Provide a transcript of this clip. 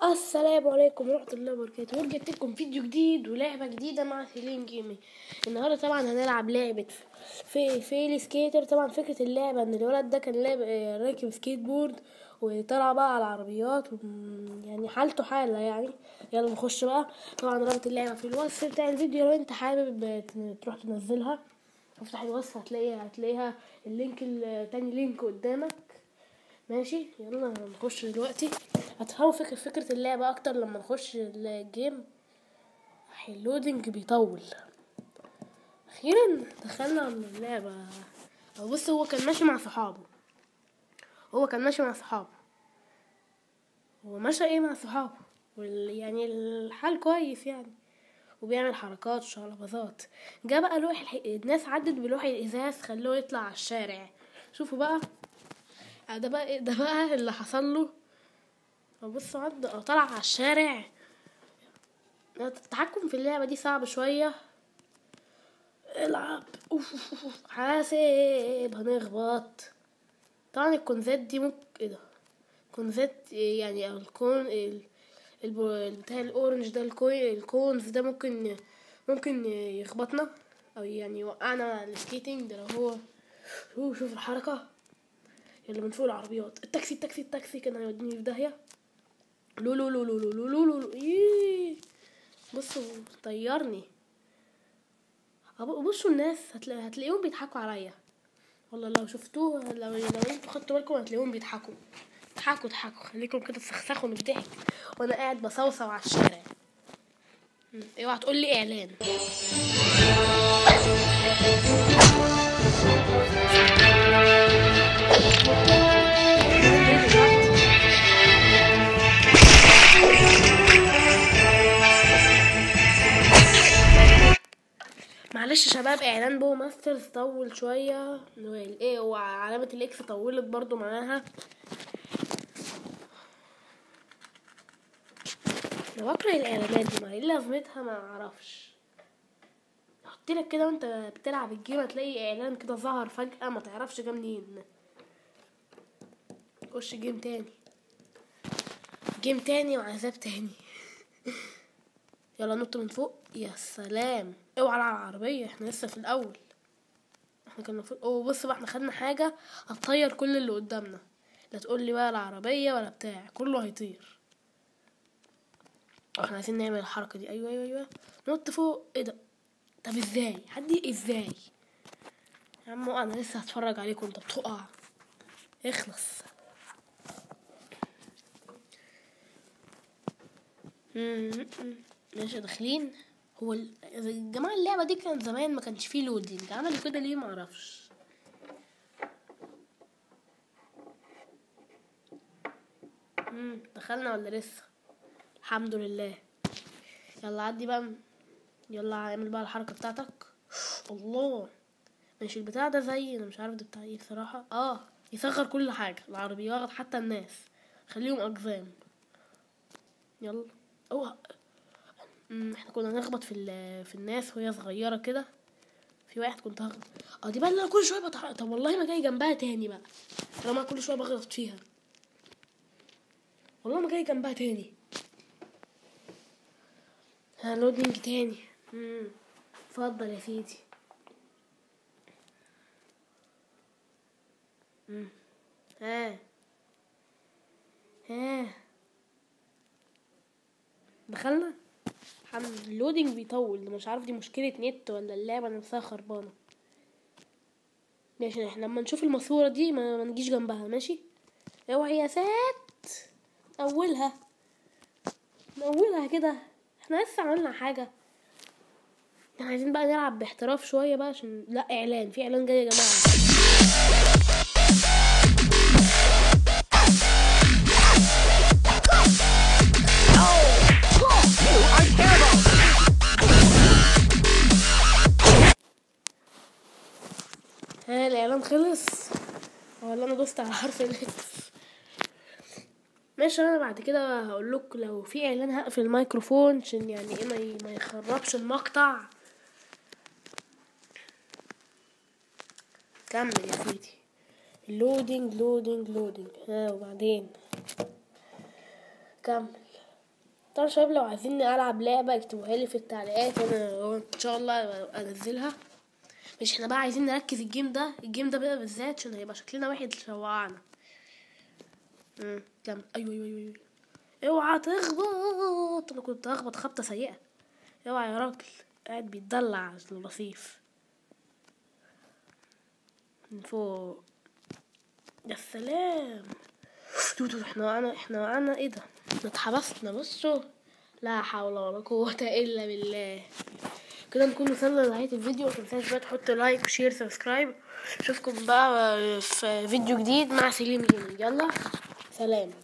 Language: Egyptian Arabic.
السلام عليكم ورحمة الله وبركاته ورجعت لكم فيديو جديد ولعبة جديدة مع سيلين جيمنج النهاردة طبعا هنلعب لعبة في فيلي سكيتر طبعا فكرة اللعبة ان الولد ده كان لعب آه، راكب سكيت بورد وطلع بقى على العربيات و- يعني حالته حالة يعني يلا نخش بقى طبعا رابط اللعبة في الوصف بتاع الفيديو لو انت حابب آه، ت- تروح تنزلها افتح الوصف هتلاقيها هتلاقيها اللينك ال- تاني لينك قدامك ماشي يلا نخش دلوقتي هتفهموا فكرة فكرة اللعبة أكتر لما نخش الجيم اللودنج بيطول أخيرا دخلنا من اللعبة أو بص هو كان ماشي مع صحابه هو كان ماشي مع صحابه هو ماشي ايه مع صحابه وال... يعني الحال كويس يعني وبيعمل حركات وشقلباظات جه بقى لوح الح... الناس عدت بلوح الازاز خلوه يطلع على الشارع شوفوا بقى آه ده بقى ده بقى اللي حصل له بص عد آه، طلع على الشارع التحكم في اللعبة دي صعب شوية العب أوف أوف أوف أوف. حاسب هنخبط طبعا الكونزات دي ممكن ايه ده كونزات يعني أو الكون ال... الب- بتاع الاورنج ده الكوي الكونز ده ممكن ممكن يخبطنا او يعني يوقعنا على السكيتنج ده لو هو شوف شوف الحركة يلا من فوق العربيات التاكسي التاكسي التاكسي كان هيوديني في داهية لو لو لو لو لو لو لو لو لو إيه. بصوا طيرني أبو- بصوا الناس هتلا... هتلاقيهم بيضحكوا عليا والله لو شفتوه لو لو انتوا خدتوا بالكم هتلاقيهم بيضحكوا اضحكوا اضحكوا خليكم كده تسخسخوا من الضحك وانا قاعد بصوصو على الشارع مم. اوعى تقول لي اعلان معلش يا شباب اعلان بو ماسترز طول شويه والايه وعلامه الاكس طولت برضو معاها انا بكره الاعلانات دي ما ايه لازمتها ما اعرفش حط لك كده وانت بتلعب الجيم هتلاقي اعلان كده ظهر فجاه ما تعرفش جه منين خش جيم تاني جيم تاني وعذاب تاني يلا نط من فوق يا سلام اوعى على العربية احنا لسه في الاول احنا كنا المفروض اوه بص بقى احنا خدنا حاجة هتطير كل اللي قدامنا لا تقول لي بقى العربية ولا بتاع كله هيطير احنا عايزين نعمل الحركة دي ايوه ايوه ايوه نط فوق ايه ده طب ازاي حد ازاي يا عم انا لسه هتفرج عليك وانت بتقع اخلص مم. ماشي داخلين هو ال- يا جماعة اللعبة دي كان زمان ما كانش فيه لودينج عملوا كده ليه معرفش مم. دخلنا ولا لسه الحمد لله يلا عدي بقى يلا اعمل بقى الحركة بتاعتك الله ماشي البتاع ده زي انا مش عارف ده بتاع ايه بصراحة اه يصغر كل حاجة العربيات حتى الناس خليهم اقزام يلا اوعى أمم، احنا كنا نخبط في ال- في الناس وهي صغيره كده في واحد كنت هخبط اه دي بقى اللي انا كل شويه بتح... طب والله ما جاي جنبها تاني بقى طالما كل شويه بغلط فيها والله ما جاي جنبها تاني ها لودنج تاني امم اتفضل يا سيدي امم ها ها دخلنا الحمد اللودينج بيطول مش عارف دي مشكلة نت ولا اللعبة نفسها خربانة ماشي احنا لما نشوف الماسورة دي ما, ما نجيش جنبها ماشي اوعي يا سات اولها نولها كده احنا لسه عملنا حاجة احنا عايزين بقى نلعب باحتراف شوية بقى عشان لا اعلان في اعلان جاي يا جماعة ها الاعلان خلص ولا انا دوست على حرف الاكس ماشي انا بعد كده هقول لكم لو في اعلان هقفل الميكروفون عشان يعني ايه ما ي- ما يخربش المقطع كمل يا سيدي لودينج لودينج لودينج ها وبعدين كمل طبعا شباب لو عايزين العب لعبه اكتبوها لي في التعليقات وانا ان شاء الله انزلها مش احنا بقى عايزين نركز الجيم ده الجيم ده بقى بالذات عشان هيبقى شكلنا واحد شوعنا امم كم ايوه ايوه ايوه ايوه اوعى تخبط انا كنت هخبط خبطه سيئه اوعى يا راجل قاعد بيتدلع على الرصيف من فوق يا سلام توتو احنا معانا احنا معانا ايه ده احنا اتحبسنا بصوا لا حول ولا قوة الا بالله كده نكون وصلنا لنهاية الفيديو متنساش بقى تحط لايك وشير سبسكرايب اشوفكم بقى في فيديو جديد مع سليم جيمنج يلا سلام